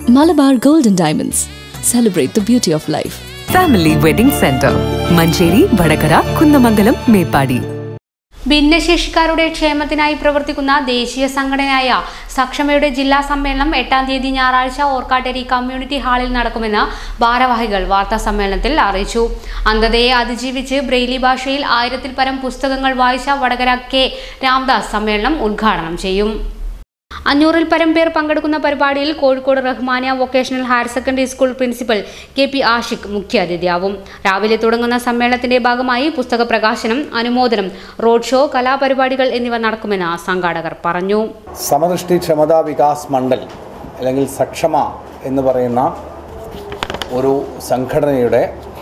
Malabar golden diamonds celebrate the beauty of life family wedding centre Manjeri Vadakara Kunnamangalam Meppadi ഭിന്നശേഷിക്കാരുടെ ക്ഷേമത്തിനായി പ്രവർത്തിക്കുന്ന ദേശീയ സംഘടനയായ സക്ഷമയുടെ ജില്ലാ സമ്മേളനം എട്ടാം തീയതി ഞായറാഴ്ച ഓർക്കാട്ടേരി കമ്മ്യൂണിറ്റി ഹാളിൽ നടക്കുമെന്ന് ഭാരവാഹികൾ വാർത്താ സമ്മേളനത്തിൽ അറിയിച്ചു അന്ധതയെ അതിജീവിച്ച് ബ്രെയിലി ഭാഷയിൽ ആയിരത്തിൽ പരം പുസ്തകങ്ങൾ വായിച്ച വടകര കെ രാംദാസ് സമ്മേളനം ഉദ്ഘാടനം ചെയ്യും അഞ്ഞൂറിൽ പരം പേർ പങ്കെടുക്കുന്ന പരിപാടിയിൽ Kozhikode Rahmania vocational higher secondary school principal K P Ashiq മുഖ്യാതിഥിയാവും രാവിലെ തുടങ്ങുന്ന സമ്മേളനത്തിന്റെ ഭാഗമായി പുസ്തക പ്രകാശനം അനുമോദനം റോഡ് ഷോ കലാപരിപാടികൾ എന്നിവ നടക്കുമെന്ന് സംഘാടകർ പറഞ്ഞു സമദൃഷ്ടി ക്ഷമതാ വികാസ് മണ്ഡൽ അല്ലെങ്കിൽ സക്ഷമ എന്ന് പറയുന്ന ഒരു സംഘടനയുടെ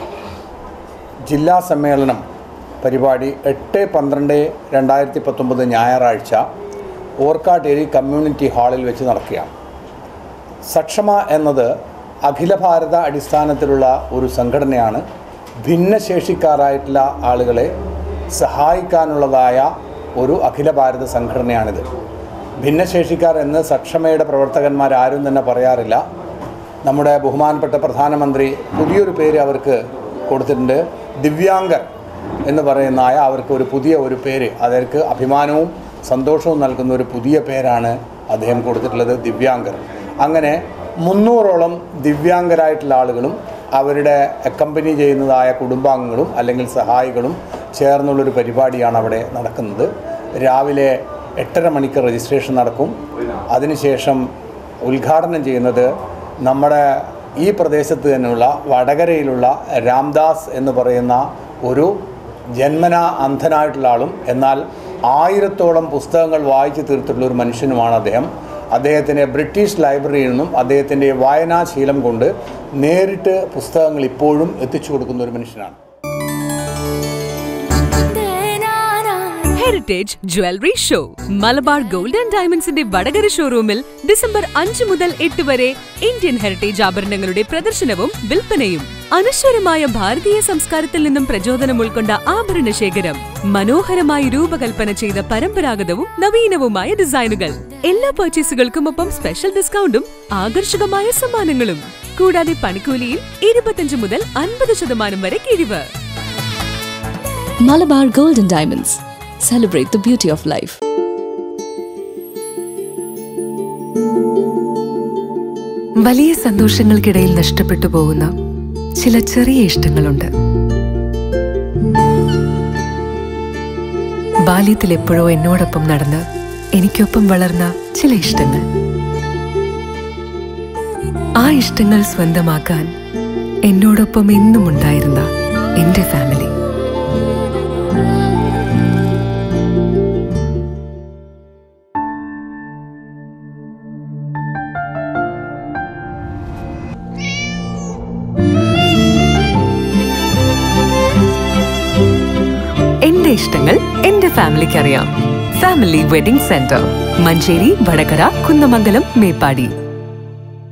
ജില്ലാ സമ്മേളനം പരിപാടി എട്ട് പന്ത്രണ്ട് രണ്ടായിരത്തി പത്തൊമ്പത് ഞായറാഴ്ച ഓർക്കാട്ടേരി കമ്മ്യൂണിറ്റി ഹാളിൽ വെച്ച് നടക്കുകയാണ് സക്ഷമ എന്നത് അഖില ഭാരത അടിസ്ഥാനത്തിലുള്ള ഒരു സംഘടനയാണ് ഭിന്നശേഷിക്കാരായിട്ടുള്ള ആളുകളെ സഹായിക്കാനുള്ളതായ ഒരു അഖില ഭാരത സംഘടനയാണിത് ഭിന്നശേഷിക്കാർ എന്ന് സക്ഷമയുടെ പ്രവർത്തകന്മാരാരും തന്നെ പറയാറില്ല നമ്മുടെ ബഹുമാനപ്പെട്ട പ്രധാനമന്ത്രി പുതിയൊരു പേര് അവർക്ക് കൊടുത്തിട്ടുണ്ട് ദിവ്യാംഗർ എന്ന് പറയുന്നതായ അവർക്ക് ഒരു പുതിയ ഒരു പേര് അവർക്ക് അഭിമാനവും സന്തോഷവും നൽകുന്ന ഒരു പുതിയ പേരാണ് അദ്ദേഹം കൊടുത്തിട്ടുള്ളത് ദിവ്യാംഗർ അങ്ങനെ മുന്നൂറോളം ദിവ്യാംഗരായിട്ടുള്ള ആളുകളും അവരുടെ അക്കമ്പനി ചെയ്യുന്നതായ കുടുംബാംഗങ്ങളും അല്ലെങ്കിൽ സഹായികളും ചേർന്നുള്ളൊരു പരിപാടിയാണ് അവിടെ നടക്കുന്നത് രാവിലെ എട്ടര മണിക്ക് രജിസ്ട്രേഷൻ നടക്കും അതിനുശേഷം ഉദ്ഘാടനം ചെയ്യുന്നത് നമ്മുടെ ഈ പ്രദേശത്ത് തന്നെയുള്ള വടകരയിലുള്ള രാംദാസ് എന്ന് പറയുന്ന ഒരു ജന്മന അന്ധനായിട്ടുള്ള ആളും എന്നാൽ ആയിരത്തോളം പുസ്തകങ്ങൾ വായിച്ചു തീർത്തിട്ടുള്ള ഒരു മനുഷ്യനുമാണ് അദ്ദേഹം അദ്ദേഹത്തിൻ്റെ ബ്രിട്ടീഷ് ലൈബ്രറിയിൽ നിന്നും അദ്ദേഹത്തിൻ്റെ വായനാശീലം കൊണ്ട് നേരിട്ട് പുസ്തകങ്ങൾ ഇപ്പോഴും എത്തിച്ചു കൊടുക്കുന്ന ഒരു മനുഷ്യനാണ് heritage jewellery show Malabar gold and ഡയമണ്ട്സിന്റെ വടകര ഷോറൂമിൽ ഡിസംബർ അഞ്ച് മുതൽ എട്ട് വരെ ഇന്ത്യൻ ഹെറിറ്റേജ് ആഭരണങ്ങളുടെ പ്രദർശനവും വിൽപ്പനയും അനശ്വരമായ ഭാരതീയ സംസ്കാരത്തിൽ നിന്നും പ്രചോദനം ഉൾക്കൊണ്ട ആഭരണ ശേഖരം മനോഹരമായി രൂപകൽപ്പന ചെയ്ത പരമ്പരാഗതവും നവീനവുമായ ഡിസൈനുകൾ എല്ലാ പർച്ചേസുകൾക്കും ഒപ്പം സ്പെഷ്യൽ ഡിസ്കൗണ്ടും ആകർഷകമായ സമ്മാനങ്ങളും കൂടാതെ പണിക്കൂലിയിൽ ഇരുപത്തിയഞ്ച് മുതൽ അൻപത് ശതമാനം വരെ കിഴിവ് Malabar golden diamonds celebrate the beauty of life വലിയ സന്തോഷങ്ങൾക്കിടയിൽ നഷ്ടപ്പെട്ടു പോകുന്ന ചില ചെറിയ ഇഷ്ടങ്ങളുണ്ട് ബാല്യത്തിൽ എപ്പോഴോ എന്നോടൊപ്പം നടന്ന് എനിക്കൊപ്പം വളർന്ന ചില ഇഷ്ടങ്ങൾ ആ ഇഷ്ടങ്ങൾ സ്വന്തമാക്കാൻ എന്നോടൊപ്പം എന്നും ഉണ്ടായിരുന്ന എന്റെ ഫാമിലി എന്റെ ഇഷ്ടങ്ങൾ എന്റെ ഫാമിലിക്ക് അറിയാം family wedding centre Manjeri Vadakara Kunnamangalam Meppadi